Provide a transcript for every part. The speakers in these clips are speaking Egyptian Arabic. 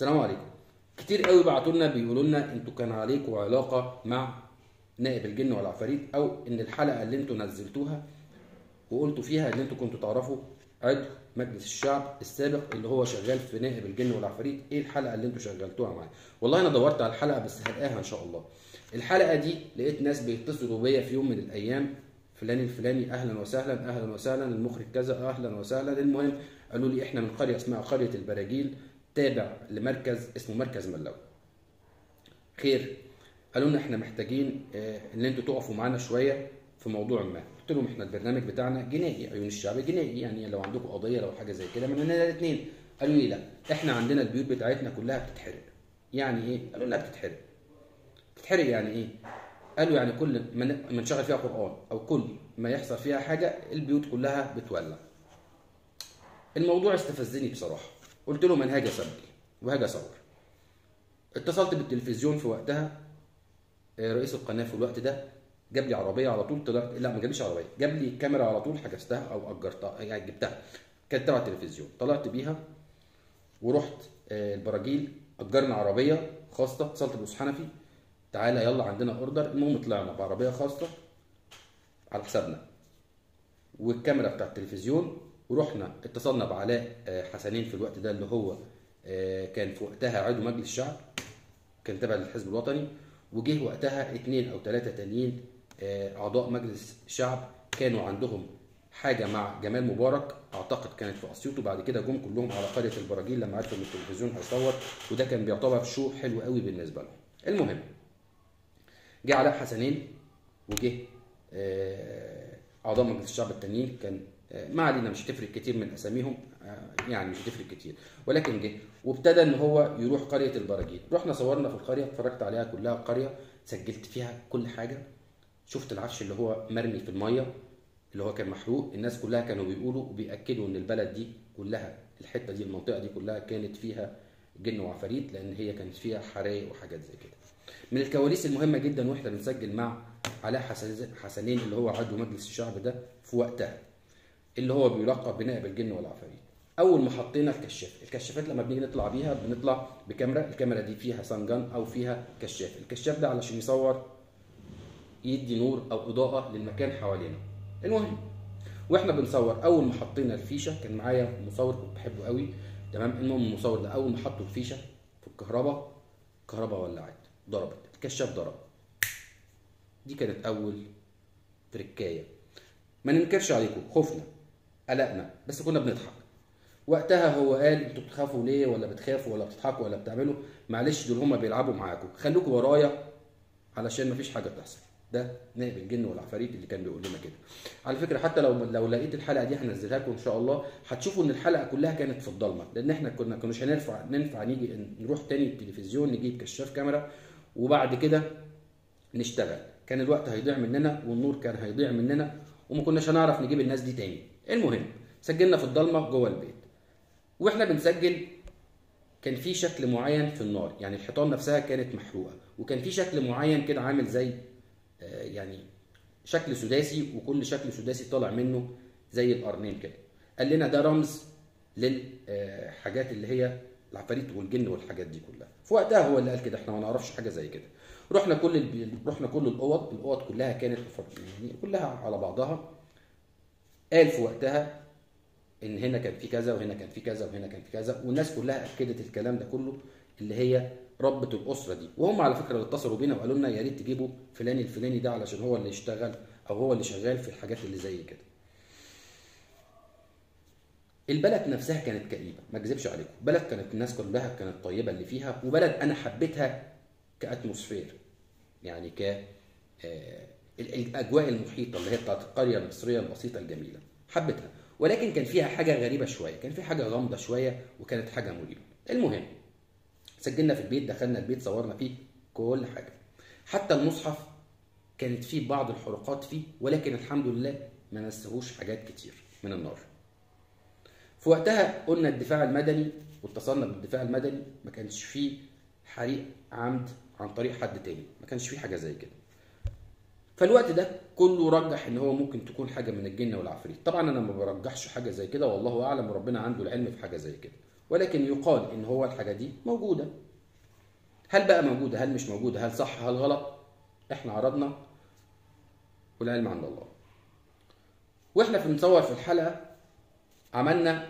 السلام عليكم كتير قوي بعتوا لنا بيقولوا لنا انتوا كان عليكم علاقه مع نائب الجن والعفاريت او ان الحلقه اللي انتوا نزلتوها وقلتوا فيها ان انتوا كنتوا تعرفوا عضو مجلس الشعب السابق اللي هو شغال في نائب الجن والعفاريت ايه الحلقه اللي انتوا شغلتوها معاه والله انا دورت على الحلقه بس هلاقيها ان شاء الله الحلقه دي لقيت ناس بيتصلوا بيا في يوم من الايام فلان الفلاني اهلا وسهلا اهلا وسهلا المخرج كذا اهلا وسهلا المهم قالوا لي احنا من قريه اسمها قريه البراجيل تابع لمركز اسمه مركز ملاوي خير قالوا لنا احنا محتاجين آه، ان انتوا تقفوا معانا شويه في موضوع ما قلت لهم احنا البرنامج بتاعنا جنائي عيون الشعب جنائي يعني لو عندكم قضيه لو حاجه زي كده من هنا الاثنين قالوا لي لا احنا عندنا البيوت بتاعتنا كلها بتتحرق يعني ايه قالوا لا بتتحرق بتتحرق يعني ايه قالوا يعني كل ما ن- ما نشغل فيها قران او كل ما يحصل فيها حاجه البيوت كلها بتولع الموضوع استفزني بصراحه قلت لهم انا هاجي اسجل وهاجي اصور اتصلت بالتلفزيون في وقتها آه، رئيس القناه في الوقت ده جاب لي عربيه على طول طلعت لا ما جابليش عربيه جاب لي كاميرا على طول حجزتها او اجرتها يعني جبتها كانت تبع التلفزيون طلعت بيها ورحت آه، البراجيل اجرنا عربيه خاصه اتصلت بأستاذ حنفي تعالى يلا عندنا اوردر المهم طلعنا بعربيه خاصه على حسابنا والكاميرا بتاع التلفزيون ورحنا اتصلنا بعلاء آه، حسنين في الوقت ده اللي هو آه، كان في وقتها عضو مجلس الشعب كان تابع للحزب الوطني وجه وقتها اثنين او ثلاثه تانيين آه، اعضاء مجلس الشعب كانوا عندهم حاجه مع جمال مبارك اعتقد كانت في اسيوط وبعد كده جم كلهم على قريه البراجيل لما عرفوا ان التلفزيون هيصور وده كان بيعتبر شو حلو قوي بالنسبه لهم المهم جه علاء حسنين وجه آه، اعضاء مجلس الشعب التانيين كان آه، ما علينا مش هتفرق كتير من اساميهم آه، يعني مش هتفرق كتير ولكن جه وابتدى ان هو يروح قريه البراجيل رحنا صورنا في القريه اتفرجت عليها كلها قريه سجلت فيها كل حاجه شفت العفش اللي هو مرمي في الميه اللي هو كان محروق الناس كلها كانوا بيقولوا وبيأكدوا ان البلد دي كلها الحته دي المنطقه دي كلها كانت فيها جن وعفاريت لان هي كانت فيها حرايق وحاجات زي كده من الكواليس المهمه جدا واحنا بنسجل مع علاء حسن- حسنين اللي هو عضو مجلس الشعب ده في وقتها اللي هو بيلقب بنائب الجن والعفاريت اول ما حطينا الكشاف الكشافات لما بنيجي نطلع بيها بنطلع بكاميرا الكاميرا دي فيها سانجان او فيها كشاف الكشاف ده علشان يصور يدي نور او اضاءه للمكان حوالينا المهم واحنا بنصور اول ما حطينا الفيشه كان معايا مصور كنت بحبه قوي تمام المهم المصور ده اول ما حطوا الفيشه في الكهرباء الكهرباء ولعت ضربت الكشاف ضرب دي كانت اول تركايه ما ننكرش عليكم خفنا قلقنا بس كنا بنضحك وقتها هو قال انتوا بتخافوا ليه ولا بتخافوا ولا بتضحكوا ولا بتعملوا معلش دول هما بيلعبوا معاكم خليكم ورايا علشان مفيش حاجه تحصل ده نائب الجن والعفاريت اللي كان بيقول لنا كده على فكره حتى لو لو لقيت الحلقه دي هنزلها لكم ان شاء الله هتشوفوا ان الحلقه كلها كانت في الضلمه لان احنا كنا كناش هنرفع ننفع نيجي نروح تاني التلفزيون نجيب كشاف كاميرا وبعد كده نشتغل كان الوقت هيضيع مننا والنور كان هيضيع مننا وما كناش هنعرف نجيب الناس دي تاني المهم سجلنا في الضلمه جوه البيت واحنا بنسجل كان في شكل معين في النار يعني الحيطان نفسها كانت محروقه وكان في شكل معين كده عامل زي آه، يعني شكل سداسي وكل شكل سداسي طالع منه زي القرنين كده قال لنا ده رمز للحاجات اللي هي العفاريت والجن والحاجات دي كلها في وقتها هو اللي قال كده احنا ما نعرفش حاجه زي كده رحنا كل البي... رحنا كل الاوض الاوض كلها كانت مفر- يعني كلها على بعضها قال في وقتها ان هنا كان في كذا وهنا كان في كذا وهنا كان في كذا والناس كلها اكدت الكلام ده كله اللي هي ربة الاسره دي وهم على فكره اللي اتصلوا بينا وقالوا لنا يا ريت تجيبوا فلان الفلاني ده علشان هو اللي يشتغل او هو اللي شغال في الحاجات اللي زي كده البلد نفسها كانت كئيبه ما اكذبش عليكم بلد كانت الناس كلها كانت طيبه اللي فيها وبلد انا حبيتها كاتموسفير يعني ك آه، ال- الاجواء المحيطه اللي هي بتاعت القريه المصريه البسيطه الجميله حبيتها ولكن كان فيها حاجه غريبه شويه كان في حاجه غامضه شويه وكانت حاجه مريبه المهم سجلنا في البيت دخلنا البيت صورنا فيه كل حاجه حتى المصحف كانت فيه بعض الحروقات فيه ولكن الحمد لله ما نسهوش حاجات كتير من النار في وقتها قلنا الدفاع المدني واتصلنا بالدفاع المدني ما كانش فيه حريق عمد عن طريق حد تاني ما كانش فيه حاجه زي كده فالوقت ده كله رجح ان هو ممكن تكون حاجه من الجن والعفريت طبعا انا ما برجحش حاجه زي كده والله اعلم وربنا عنده العلم في حاجه زي كده ولكن يقال ان هو الحاجه دي موجوده هل بقى موجوده هل مش موجوده هل صح هل غلط احنا عرضنا والعلم عند الله واحنا في بنصور في الحلقه عملنا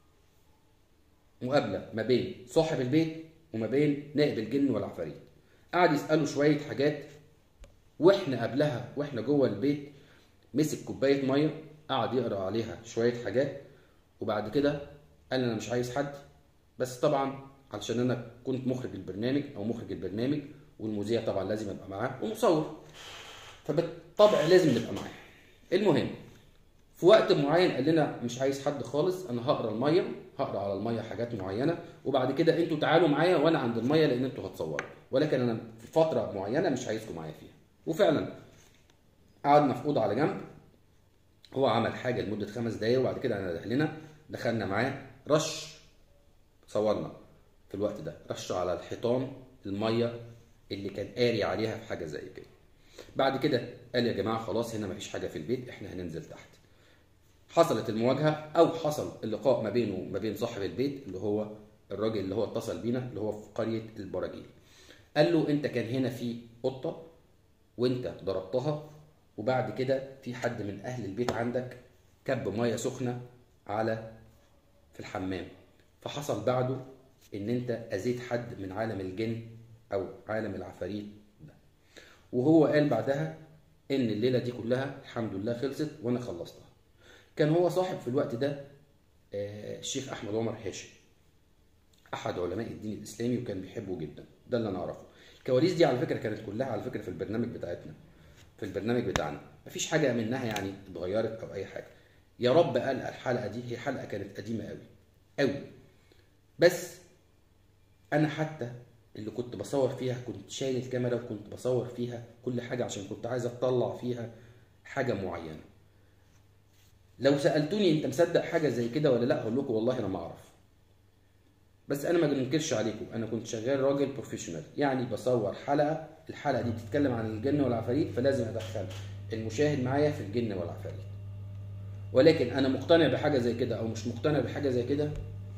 مقابله ما بين صاحب البيت وما بين نائب الجن والعفاريت قعد يساله شويه حاجات واحنا قبلها واحنا جوه البيت مسك كوبايه ميه قعد يقرا عليها شويه حاجات وبعد كده قال انا مش عايز حد بس طبعا علشان انا كنت مخرج البرنامج او مخرج البرنامج والمذيع طبعا لازم ابقى معاه ومصور فبالطبع لازم نبقى معاه المهم في وقت معين قال لنا مش عايز حد خالص انا هقرا الميه هقرا على الميه حاجات معينه وبعد كده انتوا تعالوا معايا وانا عند الميه لان انتوا هتصوروا ولكن انا في فتره معينه مش عايزكم معايا فيها وفعلا قعدنا في اوضه على جنب هو عمل حاجه لمده خمس دقايق وبعد كده انا دخلنا دخلنا معاه رش صورنا في الوقت ده رش على الحيطان الميه اللي كان قاري عليها في حاجه زي كده بعد كده قال يا جماعه خلاص هنا مفيش حاجه في البيت احنا هننزل تحت حصلت المواجهه او حصل اللقاء ما بينه وما بين صاحب البيت اللي هو الراجل اللي هو اتصل بينا اللي هو في قريه البراجيل قال له انت كان هنا في قطه وانت ضربتها وبعد كده في حد من اهل البيت عندك كب ميه سخنه على في الحمام فحصل بعده ان انت اذيت حد من عالم الجن او عالم العفاريت ده وهو قال بعدها ان الليله دي كلها الحمد لله خلصت وانا خلصتها كان هو صاحب في الوقت ده آه، الشيخ احمد عمر هاشم احد علماء الدين الاسلامي وكان بيحبه جدا ده اللي انا اعرفه الكواليس دي على فكره كانت كلها على فكره في البرنامج بتاعتنا في البرنامج بتاعنا مفيش حاجه منها يعني اتغيرت او اي حاجه يا رب قال الحلقه دي هي حلقه كانت قديمه قوي قوي بس انا حتى اللي كنت بصور فيها كنت شايل الكاميرا وكنت بصور فيها كل حاجه عشان كنت عايز اطلع فيها حاجه معينه لو سالتوني انت مصدق حاجه زي كده ولا لا هقول لكم والله انا ما اعرف بس انا ما بنكرش عليكم انا كنت شغال راجل بروفيشنال يعني بصور حلقه الحلقه دي بتتكلم عن الجن والعفاريت فلازم ادخل المشاهد معايا في الجن والعفاريت ولكن انا مقتنع بحاجه زي كده او مش مقتنع بحاجه زي كده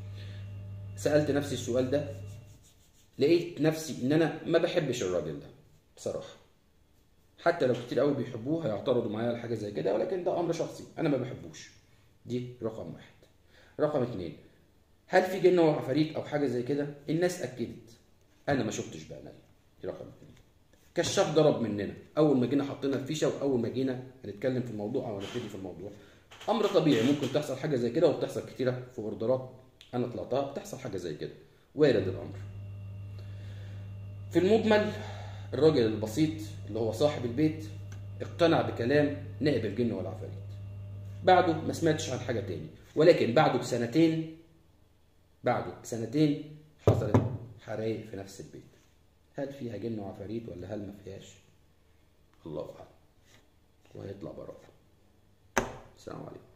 سالت نفسي السؤال ده لقيت نفسي ان انا ما بحبش الراجل ده بصراحه حتى لو كتير قوي بيحبوه هيعترضوا معايا على حاجه زي كده ولكن ده امر شخصي انا ما بحبوش دي رقم واحد رقم اتنين هل في جن وعفاريت او حاجه زي كده الناس اكدت انا ما شفتش بعيني دي رقم اتنين كشاف ضرب مننا اول ما جينا حطينا الفيشه واول ما جينا هنتكلم في الموضوع او هنبتدي في الموضوع امر طبيعي ممكن تحصل حاجه زي كده وبتحصل كتيره في اوردرات انا طلعتها بتحصل حاجه زي كده وارد الامر في المجمل الراجل البسيط اللي هو صاحب البيت اقتنع بكلام نائب الجن والعفاريت بعده ما سمعتش عن حاجه تاني ولكن بعده بسنتين بعده بسنتين حصلت حرايق في نفس البيت هل فيها جن وعفاريت ولا هل ما فيهاش الله اعلم وهيطلع براءه السلام عليكم